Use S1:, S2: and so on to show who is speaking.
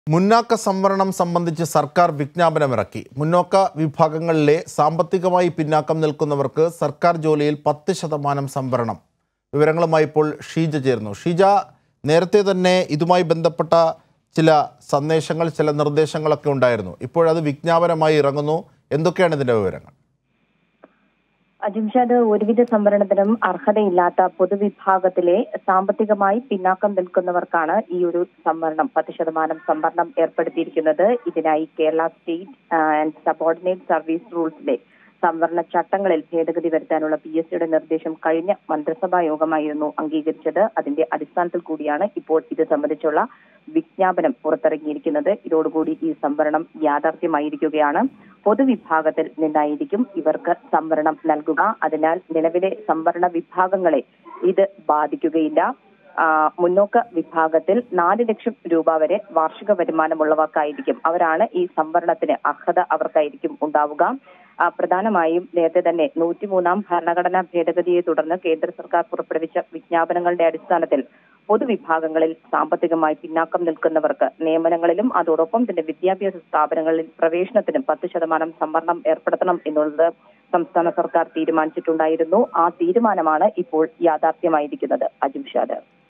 S1: മുന്നാക്ക സംവരണം സംബന്ധിച്ച് സർക്കാർ വിജ്ഞാപനമിറക്കി മുന്നോക്ക വിഭാഗങ്ങളിലെ സാമ്പത്തികമായി പിന്നാക്കം നിൽക്കുന്നവർക്ക് സർക്കാർ ജോലിയിൽ പത്ത് ശതമാനം സംവരണം വിവരങ്ങളുമായി ഇപ്പോൾ ഷീജ ചേർന്നു ഷീജ നേരത്തെ തന്നെ ഇതുമായി ബന്ധപ്പെട്ട ചില സന്ദേശങ്ങൾ ചില നിർദ്ദേശങ്ങളൊക്കെ ഉണ്ടായിരുന്നു ഇപ്പോഴത് വിജ്ഞാപനമായി ഇറങ്ങുന്നു എന്തൊക്കെയാണ് ഇതിൻ്റെ വിവരങ്ങൾ
S2: അജിംഷാദ് ഒരുവിധ സംവരണത്തിനും അർഹതയില്ലാത്ത പൊതുവിഭാഗത്തിലെ സാമ്പത്തികമായി പിന്നാക്കം നിൽക്കുന്നവർക്കാണ് ഈ ഒരു സംവരണം പത്ത് ശതമാനം സംവരണം ഏർപ്പെടുത്തിയിരിക്കുന്നത് ഇതിനായി Kerala state and subordinate service റൂൾസിലെ സംവരണ ചട്ടങ്ങളിൽ ഭേദഗതി വരുത്താനുള്ള പി എസ് സിയുടെ നിർദ്ദേശം കഴിഞ്ഞ മന്ത്രിസഭാ യോഗമായിരുന്നു അംഗീകരിച്ചത് അതിന്റെ അടിസ്ഥാനത്തിൽ കൂടിയാണ് ഇപ്പോൾ ഇത് സംബന്ധിച്ചുള്ള വിജ്ഞാപനം പുറത്തിറങ്ങിയിരിക്കുന്നത് ഇതോടുകൂടി ഈ സംവരണം യാഥാർത്ഥ്യമായിരിക്കുകയാണ് പൊതുവിഭാഗത്തിൽ നിന്നായിരിക്കും ഇവർക്ക് സംവരണം നൽകുക അതിനാൽ നിലവിലെ സംവരണ വിഭാഗങ്ങളെ ഇത് ബാധിക്കുകയില്ല ആ, മുന്നോക്ക വിഭാഗത്തിൽ നാല് ലക്ഷം രൂപ വരെ വാർഷിക വരുമാനമുള്ളവർക്കായിരിക്കും അവരാണ് ഈ സംവരണത്തിന് അർഹത അവർക്കായിരിക്കും ഉണ്ടാവുക ആ, പ്രധാനമായും നേരത്തെ തന്നെ നൂറ്റിമൂന്നാം ഭരണഘടനാ ഭേദഗതിയെ തുടർന്ന് കേന്ദ്ര സർക്കാർ പുറപ്പെടുവിച്ച വിജ്ഞാപനങ്ങളുടെ അടിസ്ഥാനത്തിൽ പൊതുവിഭാഗങ്ങളിൽ സാമ്പത്തികമായി പിന്നാക്കം നിൽക്കുന്നവർക്ക് നിയമനങ്ങളിലും അതോടൊപ്പം തന്നെ വിദ്യാഭ്യാസ സ്ഥാപനങ്ങളിൽ പ്രവേശനത്തിനും പത്ത് ശതമാനം സംവരണം ഏർപ്പെടുത്തണം എന്നുള്ളത് സംസ്ഥാന സർക്കാർ തീരുമാനിച്ചിട്ടുണ്ടായിരുന്നു ആ തീരുമാനമാണ് ഇപ്പോൾ യാഥാർത്ഥ്യമായിരിക്കുന്നത് അജിംഷാദ്